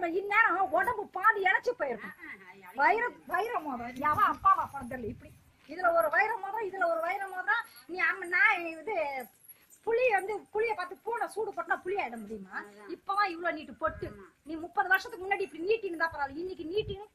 மோதிரம் இந்நேரம் உடம்பு பாதி இழைச்சு போயிருக்கும் வைர வைர மோதிரம் யாவா அப்பாவா பிறந்தல இப்படி இதுல ஒரு வைர மோதிரம் இதுல ஒரு வைர மோதிரம் நீ அம்ம நான் இது புளி வந்து புளிய பார்த்து பூனை சூடு போட்டா புளி ஆயிட முடியுமா இப்பதான் இவ்வளவு நீட்டு பொட்டு நீ முப்பது வருஷத்துக்கு முன்னாடி இப்படி நீட்டின்னு தான் பரவாயில்ல இன்னைக்கு நீட்டின்னு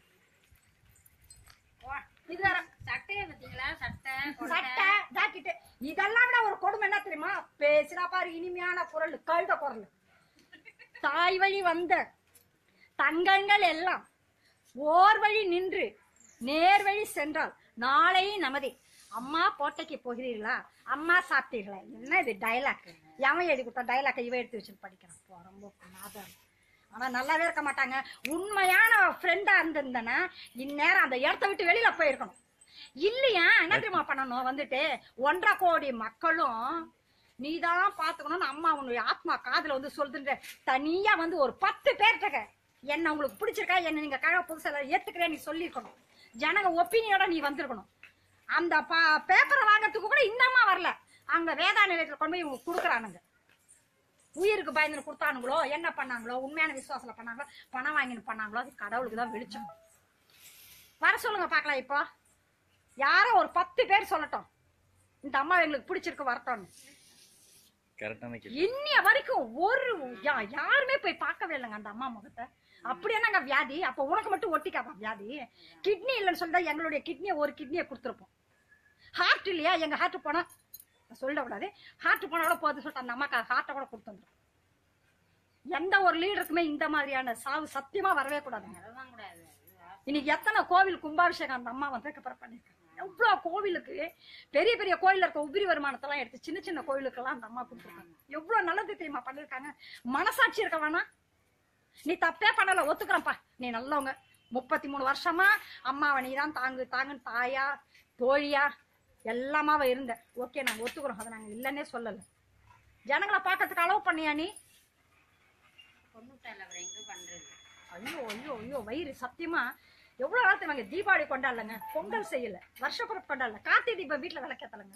இது வேற சட்டையை பாத்தீங்களா சட்டை சட்டை ஜாக்கெட்டு இதெல்லாம் விட ஒரு கொடுமை என்ன தெரியுமா பேசினா பாரு இனிமையான குரல் கழுத குரல் தாய் வழி வந்த தங்கங்கள் எல்லாம் ஓர் வழி நின்று நேர் வழி சென்றால் நாளை நமதே அம்மா கோட்டைக்கு போகிறீர்களா அம்மா சாப்பிட்டீர்களா என்ன இது டைலாக் எவன் எழுதி கொடுத்தா டைலாக் இவ எடுத்து வச்சுட்டு படிக்கிறான் போ, ரொம்ப நாதம் ஆனா நல்லாவே இருக்க மாட்டாங்க உண்மையான ஃப்ரெண்டா இருந்திருந்தனா இந்நேரம் அந்த இடத்த விட்டு வெளியில போயிருக்கணும் இல்லையா என்ன தெரியுமா பண்ணணும் வந்துட்டு ஒன்றரை கோடி மக்களும் நீதான் பாத்துக்கணும்னு அம்மா உன்னுடைய ஆத்மா காதுல வந்து சொல்லுன்ற தனியா வந்து ஒரு பத்து பேர்கிட்ட என்ன உங்களுக்கு பிடிச்சிருக்கா என்ன நீங்க கழக புதுசா ஏத்துக்கிறேன் நீ சொல்லியிருக்கணும் ஜனங்க ஒப்பீனியோட நீ வந்திருக்கணும் அந்த பேப்பரை வாங்கறதுக்கு கூட இந்த அம்மா வரல அங்க வேதா நிலையத்துல கொண்டு போய் இவங்க கொடுக்குறானுங்க உயிருக்கு பயந்து கொடுத்தானுங்களோ என்ன பண்ணாங்களோ உண்மையான விசுவாசத்துல பண்ணாங்களோ பணம் வாங்கின்னு பண்ணாங்களோ அது கடவுளுக்கு தான் வெளிச்சம் வர சொல்லுங்க பார்க்கலாம் இப்போ யாரோ ஒரு பத்து பேர் சொல்லட்டும் இந்த அம்மா எங்களுக்கு பிடிச்சிருக்கு வரட்டும்னு கரெக்டான கேள்வி இன்னிய வரைக்கும் ஒரு யா- யாருமே போய் பார்க்கவே இல்லைங்க அந்த அம்மா முகத்தை அப்படி என்னங்க வியாதி அப்ப உனக்கு மட்டும் ஒட்டிக்காப்பா வியாதி கிட்னி இல்லைன்னு சொல்லிட்டா எங்களுடைய கிட்னியை ஒரு கிட்னியை கொடுத்துருப்போம் ஹார்ட் இல்லையா எங்க ஹார்ட் போனா சொல்லக்கூடாது ஹார்ட் போனா கூட போகுது சொல்லிட்டு அந்த அம்மாக்கு ஹார்ட்டை கூட கொடுத்துருந்தோம் எந்த ஒரு லீடருக்குமே இந்த மாதிரியான சாவு சத்தியமா வரவே கூடாதுங்க அதெல்லாம் கூடாது இன்னைக்கு எத்தனை கோவில் கும்பாபிஷேகம் அந்த அம்மா வந்ததுக்கு அப்புறம் பண்ணிருக்காங்க எவ்வளவு கோவிலுக்கு பெரிய பெரிய கோயில்ல இருக்க உபரி வருமானத்தெல்லாம் எடுத்து சின்ன சின்ன கோயிலுக்கெல்லாம் அந்த அம்மா கொடுத்துருக்காங்க எவ்வளவு நல்லது தெரியுமா பண்ணிருக்காங்க மனசாட்சி இருக்க வேணாம் நீ தப்பே பண்ணல ஒத்துக்கிறப்பா நீ நல்லவங்க முப்பத்தி மூணு வருஷமா அம்மாவை நீ தான் தாங்கு தாங்குன்னு தாயா தோழியா எல்லாமாவ இருந்த ஓகே நாங்க ஒத்துக்கிறோம் அதை நாங்க இல்லைன்னே சொல்லல ஜனங்களை பார்க்கறதுக்கு அளவு பண்ணியா நீ பொண்ணுட்டால அவர் எங்க பண்றது ஐயோ ஐயோ ஐயோ வயிறு சத்தியமா எவ்வளவு நாள் தெரியுமாங்க தீபாவளி கொண்டாடலங்க பொங்கல் செய்யல வருஷப்பிறப்பு கொண்டாடல கார்த்திகை தீபம் வீட்டுல விளக்கேத்தலங்க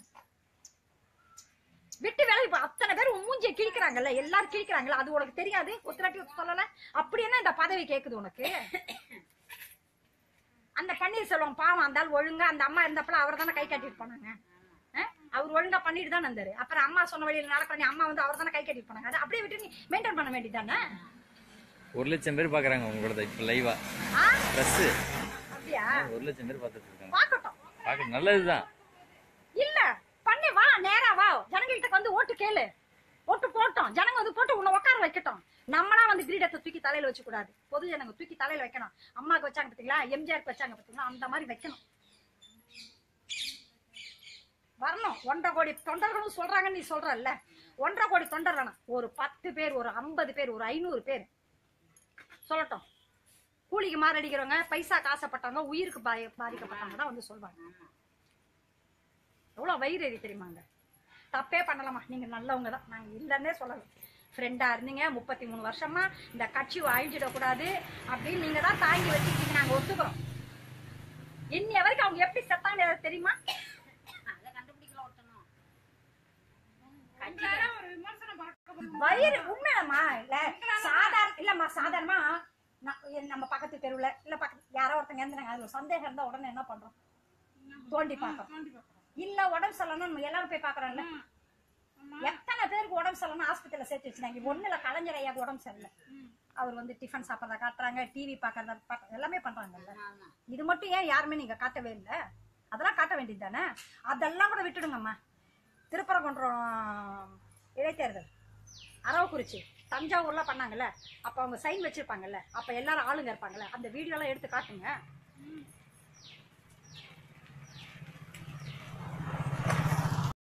விட்டு வேலை இப்ப அத்தனை பேர் உன் மூஞ்சிய கிழிக்கிறாங்கல்ல எல்லாரும் கிழிக்கிறாங்கல்ல அது உனக்கு தெரியாது ஒத்துராட்டி ஒத்து சொல்லல அப்படி என்ன இந்த பதவி கேக்குது உனக்கு அந்த பன்னீர்செல்வம் பாவம் அந்த ஆள் ஒழுங்கா அந்த அம்மா இருந்தப்பல அவர் தானே கை கட்டிட்டு போனாங்க அஹ்? அவர் ஒழுங்கா பண்ணிட்டு தான் இருந்தாரு அப்புறம் அம்மா சொன்ன வழியில நடக்கிற அம்மா வந்து அவர் தானே கை கட்டிட்டு போனாங்க அதை அப்படியே விட்டு நீ மெயின்டைன் பண்ண வேண்டியதானே ஒரு லட்சம் பேர் பாக்குறாங்க உங்களோட இப்ப லைவா ஆ ப்ளஸ் அப்படியா ஒரு லட்சம் பேர் பார்த்துட்டு இருக்காங்க பாக்கட்டும் பார்க்க நல்லதுதான் இல்ல பண்ணி வா நேரா வா ஜனங்கள்கிட்ட வந்து ஓட்டு கேளு ஓட்டு போட்டோம் ஜனங்க வந்து போட்டு உன்னை உட்கார வைக்கட்டும் நம்மளா வந்து கிரீடத்தை தூக்கி தலையில வச்சு கூடாது பொது ஜனங்க தூக்கி தலையில வைக்கணும் அம்மாக்கு வச்சாங்க பாத்தீங்களா எம்ஜிஆருக்கு வச்சாங்க பாத்தீங்களா அந்த மாதிரி வைக்கணும் வரணும் ஒன்றரை கோடி தொண்டர்களும் சொல்றாங்க நீ சொல்றல்ல ஒன்றரை கோடி தொண்டர் வேணாம் ஒரு பத்து பேர் ஒரு ஐம்பது பேர் ஒரு ஐநூறு பேர் சொல்லட்டும் கூலிக்கு மாரடிக்கிறவங்க பைசா காசப்பட்டவங்க உயிருக்கு பாய பாதிக்கப்பட்டவங்க தான் வந்து சொல்வாங்க எவ்வளவு வயிறு எரி தெரியுமாங்க தப்பே பண்ணலாமா நீங்க நல்லவங்க தான் நாங்க இல்லைன்னே சொல்லலாம் ஃப்ரெண்டா இருந்தீங்க முப்பத்தி மூணு வருஷமா இந்த கட்சி அழிஞ்சிடக்கூடாது அப்படின்னு நீங்க தான் தாங்கி வச்சுக்கிட்டீங்க நாங்க ஒத்துக்கிறோம் இன்னைய வரைக்கும் அவங்க எப்படி செத்தாங்க ஏதாவது தெரியுமா அதை கண்டுபிடிக்கல ஒட்டணும் வயிறு உண்மையாமா இல்ல சாதாரண இல்லம்மா சாதாரணமா ந- நம்ம பக்கத்து தெருவுல இல்ல பக்கத்து யாரோ ஒருத்தங்க இருந்தாங்க அதுல ஒரு சந்தேகம் இருந்தா உடனே என்ன பண்றோம் தோண்டி பாக்கறோம் இல்ல உடம்பு சரியில்லைன்னா நம்ம எல்லாரும் போய் பாக்குறோம்ல எத்தனை பேருக்கு உடம்பு சரியில்லைன்னு ஆஸ்பத்திரியில சேர்த்து வச்சிருந்தாங்க ஒண்ணுல கலைஞர் ஐயாக்கு உடம்பு சரியில்லை அவர் வந்து டிஃபன் சாப்பிட்றத காட்டுறாங்க டிவி பாக்குறத பாக்க- எல்லாமே பண்றாங்கல்ல ஆமா இது மட்டும் ஏன் யாருமே நீங்க காட்டவே இல்லை அதெல்லாம் காட்ட வேண்டியது தானே அதெல்லாம் கூட விட்டுடுங்கம்மா திருப்பரங்குன்றம் இடைத்தேர்தல் அரவக்குறிச்சி தஞ்சாவூர்ல பண்ணாங்கல்ல அப்ப அவங்க சைன் வச்சிருப்பாங்கல்ல அப்ப எல்லாரும் ஆளுங்க இருப்பாங்கல்ல அந்த வீடியோ எல்லாம் எடுத்து காட்டுங்க